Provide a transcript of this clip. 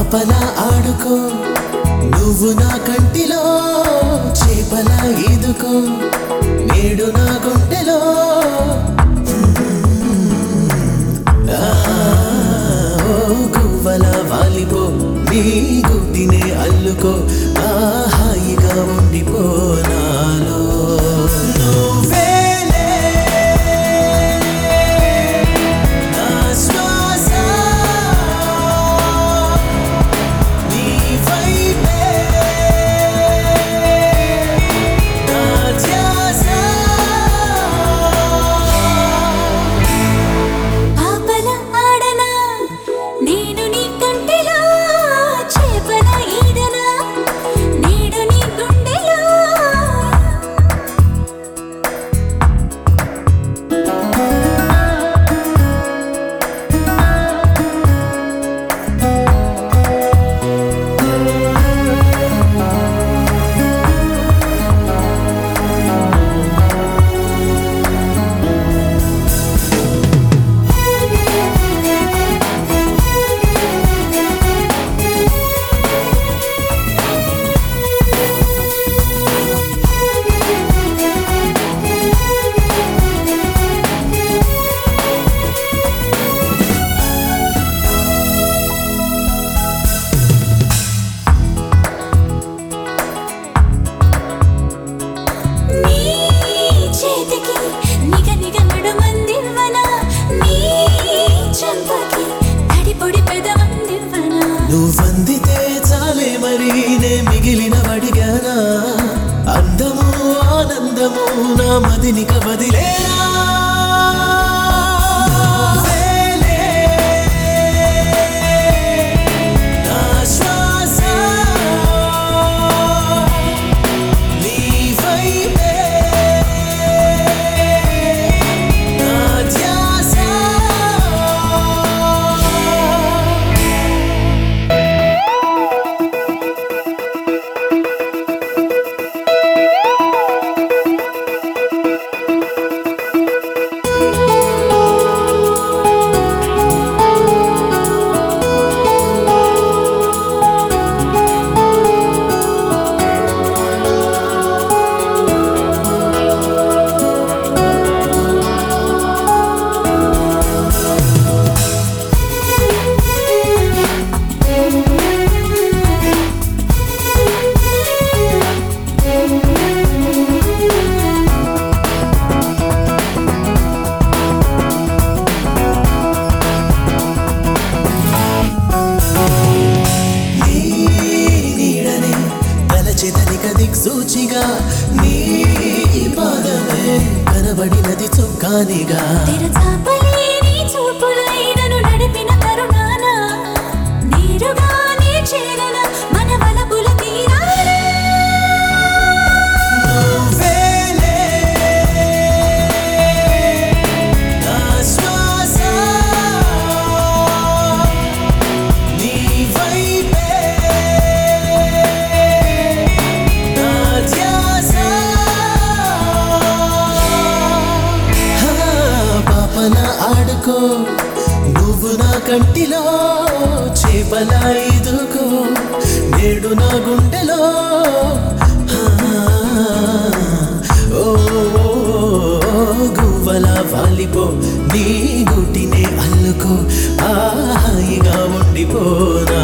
పాపలా ఆడుకో నువ్వు నా కంటిలో చేపలా ఈదుకో నేడు నా గుండెలో ఆ, ఓ గువ్వల వాలిపో నీ గుడ్డినే అల్లుకో ఆ హాయిగా ఉండిపో నాలో నువ్వేలే నా శ్వాస నీ వైపే నా ధ్యాస పాపల ఆడనా నేను నీ కంటిలో చేపల ఈదనా నేడు నీ గుండెలో నీ చేతికి నిగ నిగ నడుమందివ్వనా నీ చెంపకి తడి పొడి పెదవందివ్వనా నువ్వందితే చాలే మరి నే మిగిలిన వడిగానా అందము ఆనందము నా మదినిక వదిలేనా వేలే నా శ్వాస నీ వైపే నా ధ్యాస నీ నీడనే తలచెదలిక దిక్సూచిగా నీ పాదమే కనబడినది చుక్కానిగా తెరచాపలే నీ చూపులైనను నడిపిన కరుణాన నేరుగానే చేరన మన వలపుల తీరాన వేలే నా శ్వాస నీ వైపే నా ధ్యాస హా, పాపన ఆడుకో నువ్వు నా కంటిలో చేపల ఇదుకో నేడు నా గుండెలో హా, ఓ గువ్వల వాలిపో నీ గుటినే అల్లుకో ఆ హాయిగా ఉండిపో నా